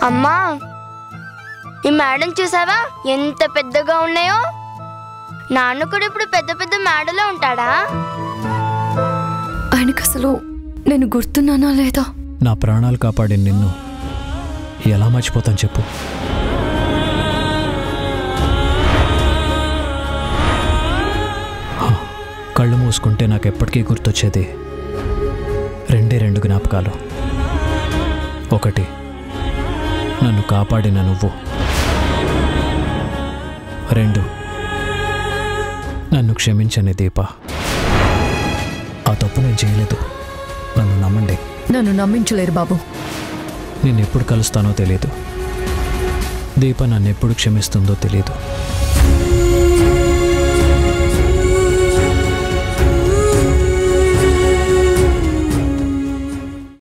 అమ్మా ఈ మేడం చూసావా ఎంత పెద్దగా ఉన్నాయో నాన్న కూడా ఇప్పుడు పెద్ద పెద్ద మేడలో ఉంటాడా ఆయనకు అసలు నేను గుర్తున్నానా లేదా నా ప్రాణాలు కాపాడిన నిన్ను ఎలా మర్చిపోతాను చెప్పు హా, కళ్ళు మూసుకుంటే నాకు ఎప్పటికీ గుర్తొచ్చేది రెండే రెండు జ్ఞాపకాలు ఒకటి నన్ను కాపాడిన నువ్వు రెండు నన్ను క్షమించని దీప ఆ తప్పు నేను చేయలేదు నన్ను నమ్మండి నన్ను నమ్మించలేరు బాబు నేను ఎప్పుడు కలుస్తానో తెలియదు దీప నన్ను ఎప్పుడు క్షమిస్తుందో తెలియదు